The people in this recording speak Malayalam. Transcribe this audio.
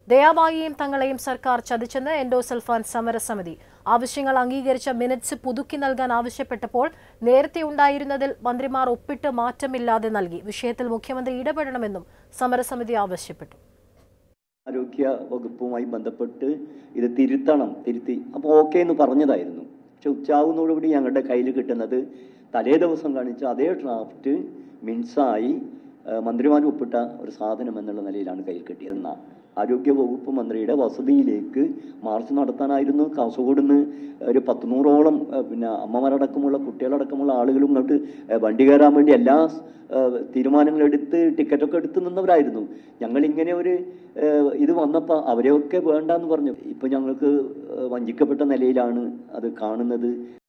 ദയാബായിയെയും തങ്ങളെയും സർക്കാർ ചതിച്ചെന്ന് എൻഡോസൾഫാൻ സമരസമിതി ആവശ്യങ്ങൾ അംഗീകരിച്ച മിനിറ്റ്സ് പുതുക്കി നൽകാൻ ആവശ്യപ്പെട്ടപ്പോൾ നേരത്തെ ഉണ്ടായിരുന്നതിൽ മന്ത്രിമാർ ഒപ്പിട്ട് മാറ്റമില്ലാതെ നൽകി വിഷയത്തിൽ മുഖ്യമന്ത്രി ഇടപെടണമെന്നും സമരസമിതി ആവശ്യപ്പെട്ടു ആരോഗ്യ വകുപ്പുമായി ബന്ധപ്പെട്ട് ഇത് തിരുത്തണം തിരുത്തി അപ്പോൾ ഓക്കെ എന്ന് പറഞ്ഞതായിരുന്നു പക്ഷെ ഉച്ചാവുന്നതോടുകൂടി ഞങ്ങളുടെ കയ്യിൽ കിട്ടുന്നത് തലേ ദിവസം കാണിച്ച അതേ ഡ്രാഫ്റ്റ് മിൻസായി മന്ത്രിമാർ ഒപ്പിട്ട ഒരു സാധനം എന്നുള്ള നിലയിലാണ് കയ്യിൽ കിട്ടിയത് എന്നാൽ ആരോഗ്യ വകുപ്പ് മന്ത്രിയുടെ വസതിയിലേക്ക് മാർച്ച് നടത്താനായിരുന്നു കാസർഗോഡ് നിന്ന് ഒരു പത്തുനൂറോളം ഏഹ്, പിന്നെ അമ്മമാരടക്കമുള്ള കുട്ടികളടക്കമുള്ള ആളുകളും ഇങ്ങോട്ട് ഏഹ്, വണ്ടി കയറാൻ വേണ്ടി എല്ലാ ഏഹ്, തീരുമാനങ്ങളെടുത്ത് ടിക്കറ്റൊക്കെ എടുത്ത് നിന്നവരായിരുന്നു ഞങ്ങളിങ്ങനെ ഒരു ഏഹ്, ഇത് വന്നപ്പോൾ അവരെയൊക്കെ വേണ്ടാന്ന് പറഞ്ഞു ഇപ്പം ഞങ്ങൾക്ക് ഏഹ്, വഞ്ചിക്കപ്പെട്ട നിലയിലാണ് അത് കാണുന്നത്